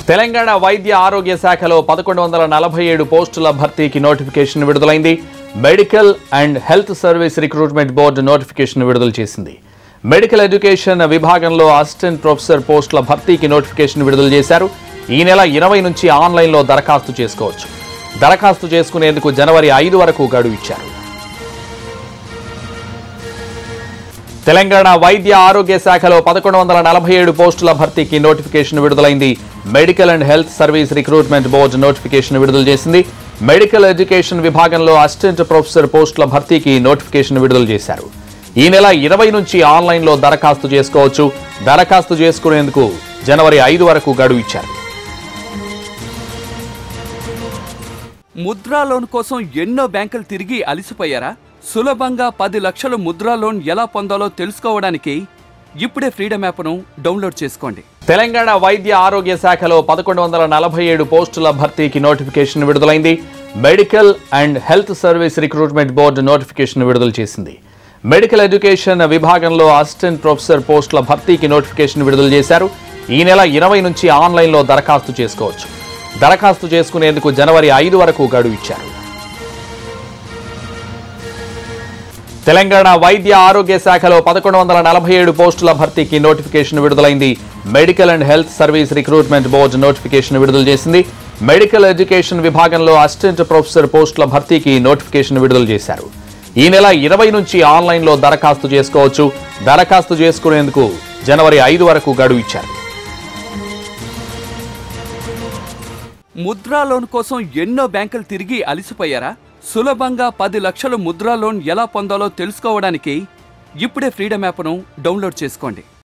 తెలంగాణ వైద్య ఆరోగ్య శాఖలో పదకొండు వందల నలభై ఏడు పోస్టుల భర్తీకి నోటిఫికేషన్ విడుదలైంది medical and health service recruitment board notification విడుదల చేసింది మెడికల్ ఎడ్యుకేషన్ విభాగంలో అసిస్టెంట్ ప్రొఫెసర్ పోస్టుల భర్తీకి నోటిఫికేషన్ విడుదల చేశారు ఈ నెల ఇరవై నుంచి ఆన్లైన్లో దరఖాస్తు చేసుకోవచ్చు దరఖాస్తు చేసుకునేందుకు జనవరి ఐదు వరకు గడువు ఇచ్చారు తెలంగాణ వైద్య ఆరోగ్య శాఖలో పదకొండు వందల నలభై ఏడు పోస్టుల భర్తీకి నోటిఫికేషన్ విడుదలైంది medical and health service recruitment board notification విడుదల చేసింది మెడికల్ ఎడ్యుకేషన్ విభాగంలో అసిస్టెంట్ ప్రొఫెసర్ పోస్టుల భర్తీకి నోటిఫికేషన్ విడుదల చేశారు ఈ నెల ఇరవై నుంచి ఆన్లైన్లో దరఖాస్తు చేసుకోవచ్చు దరఖాస్తు చేసుకునేందుకు జనవరి ఐదు వరకు గడువు ఇచ్చారు ముద్రా లోన్ కోసం ఎన్నో బ్యాంకులు తిరిగి అలసిపోయారా సులభంగా పది లక్షల ముద్రా లోన్ ఎలా పొందాలో తెలుసుకోవడానికి ఇప్పుడే ఫ్రీడమ్ యాప్ను డౌన్లోడ్ చేసుకోండి తెలంగాణ వైద్య ఆరోగ్య శాఖలో పదకొండు వందల నలభై ఏడు పోస్టుల భర్తీకి నోటిఫికేషన్ విడుదలైంది medical and health service recruitment board notification విడుదల చేసింది మెడికల్ ఎడ్యుకేషన్ విభాగంలో అసిస్టెంట్ ప్రొఫెసర్ పోస్టుల భర్తీకి నోటిఫికేషన్ విడుదల చేశారు ఈ నెల ఇరవై నుంచి ఆన్లైన్లో దరఖాస్తు చేసుకోవచ్చు దరఖాస్తు చేసుకునేందుకు జనవరి ఐదు వరకు గడువు ఇచ్చారు తెలంగాణ వైద్య ఆరోగ్య శాఖలో పదకొండు వందల నలభై ఏడు పోస్టుల భర్తీకి నోటిఫికేషన్ విడుదలైంది medical and health service recruitment board notification విడుదల చేసింది మెడికల్ ఎడ్యుకేషన్ విభాగంలో అసిస్టెంట్ ప్రొఫెసర్ పోస్టుల భర్తీకి నోటిఫికేషన్ విడుదల చేశారు ఈ నెల ఇరవై నుంచి ఆన్లైన్లో దరఖాస్తు చేసుకోవచ్చు దరఖాస్తు చేసుకునేందుకు జనవరి ఐదు వరకు గడువు ఇచ్చారు ముద్రా లోన్ కోసం ఎన్నో బ్యాంకులు తిరిగి అలసిపోయారా సులభంగా పది లక్షల ముద్రా లోన్ ఎలా పొందాలో తెలుసుకోవడానికి ఇప్పుడే ఫ్రీడమ్ యాప్ను డౌన్లోడ్ చేసుకోండి